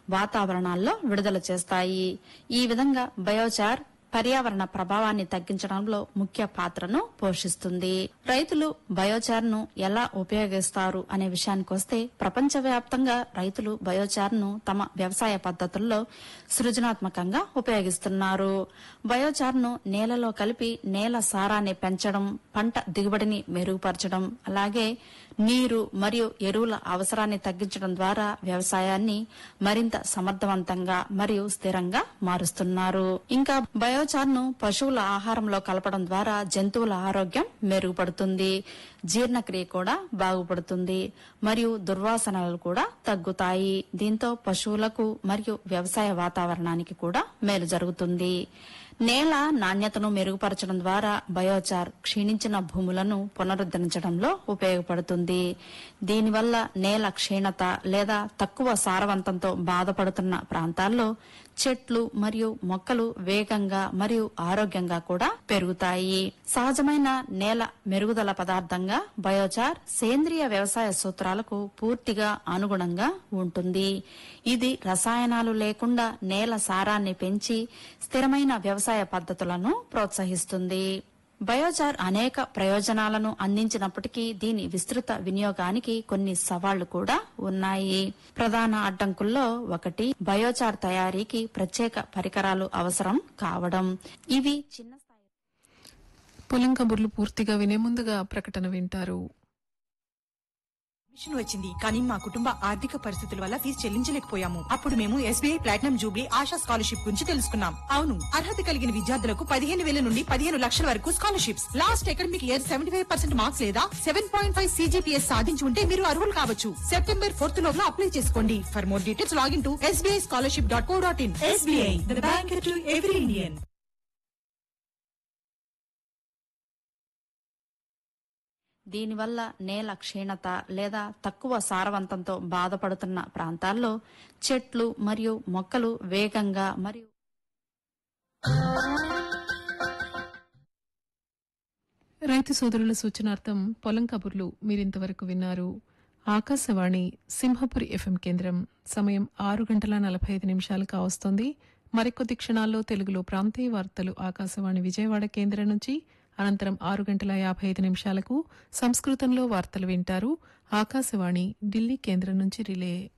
వాతావరణాల్లో విడుదల చేస్తాయి ఈ విధంగా బయోచార్ పర్యావరణ ప్రభావాన్ని తగ్గించడంలో ముఖ్య పాత్రను పోషిస్తుంది రైతులు బయోచార్ను ఎలా ఉపయోగిస్తారు అనే విషయానికొస్తే ప్రపంచవ్యాప్తంగా రైతులు బయోచార్ను తమ వ్యవసాయ పద్ధతుల్లో సృజనాత్మకంగా ఉపయోగిస్తున్నారు బయోచార్ను నేలలో కలిపి నేల సారాన్ని పెంచడం పంట దిగుబడిని మెరుగుపరచడం అలాగే నీరు మరియు ఎరువుల అవసరాన్ని తగ్గించడం ద్వారా వ్యవసాయాన్ని మరింత సమర్థవంతంగా మరియు స్థిరంగా మారుస్తున్నారు ఇంకా బయోచార్ను పశువుల ఆహారంలో కలపడం ద్వారా జంతువుల ఆరోగ్యం మెరుగుపడుతుంది జీర్ణక్రియ కూడా బాగుపడుతుంది మరియు దుర్వాసనలు కూడా తగ్గుతాయి దీంతో పశువులకు మరియు వ్యవసాయ వాతావరణానికి కూడా మేలు జరుగుతుంది నేల నాణ్యతను మెరుగుపరచడం ద్వారా బయోచార్ క్షీణించిన భూములను పునరుద్ధరించడంలో ఉపయోగపడుతుంది దీనివల్ల నేల క్షీణత లేదా తక్కువ సారవంతంతో బాధపడుతున్న ప్రాంతాల్లో చెట్లు మరియు మొక్కలు వేగంగా మరియు ఆరోగ్యంగా కూడా పెరుగుతాయి సహజమైన నేల మెరుగుదల పదార్థంగా బయోచార్ సేంద్రియ వ్యవసాయ సూత్రాలకు పూర్తిగా అనుగుణంగా ఉంటుంది ఇది రసాయనాలు లేకుండా నేల సారాన్ని పెంచి స్థిరమైన వ్యవసాయ పద్ధతులను ప్రోత్సహిస్తుంది బయోచార్ అనేక ప్రయోజనాలను అందించినప్పటికీ దీని విస్తృత వినియోగానికి కొన్ని సవాళ్లు కూడా ఉన్నాయి ప్రధాన అడ్డంకుల్లో ఒకటి బయోచార్ తయారీకి ప్రత్యేక పరికరాలు అవసరం కావడం ఇవి చిన్న స్థాయి పొలం కబుర్లు పూర్తిగా వినే ముందుగా ప్రకటన వింటారు మిషన్ వచ్చింది కానీ మా కుటుంబ ఆర్థిక పరిస్థితుల వల్ల ఫీజు చెల్లించలేకపోయాము అప్పుడు మేము SBI platinum jubilee Asha scholarship గురించి తెలుసుకున్నాం అవును అర్హత కలిగిన విద్యార్థులకు పదిహేను వేల నుండి పదిహేను లక్షల వరకు scholarships last academic year seventy five percent marks లేదా సెవెన్ పాయింట్ ఫైవ్ సీజీపీఎస్ సాధించి ఉంటే మీరు అర్హులు కావచ్చు సెప్టెంబర్ ఫోర్త్ లోపల అప్లై చేసుకోండి for more details login to SBI scholarship dot co dot in SBI the bank to every Indian దీనివల్ల నేల క్షీణత లేదా తక్కువ సారవంతంతో బాధపడుతున్న ప్రాంతాల్లో చెట్లు మరియు మొక్కలు వేగంగా మరియు రైతు సోదరుల సూచనార్థం పొలం కబుర్లు మీరింతవరకు విన్నారు ఆకాశవాణి సింహపురి ఎఫ్ఎం కేంద్రం సమయం ఆరు గంటల నలభై ఐదు నిమిషాలు కావస్తోంది మరికొద్ది క్షణాల్లో తెలుగులో ప్రాంతీయ వార్తలు ఆకాశవాణి విజయవాడ కేంద్రం నుంచి అనంతరం ఆరు గంటల యాభై ఐదు నిమిషాలకు సంస్కృతంలో వార్తలు వింటారు ఆకాశవాణి ఢిల్లీ కేంద్రం నుంచి రిలే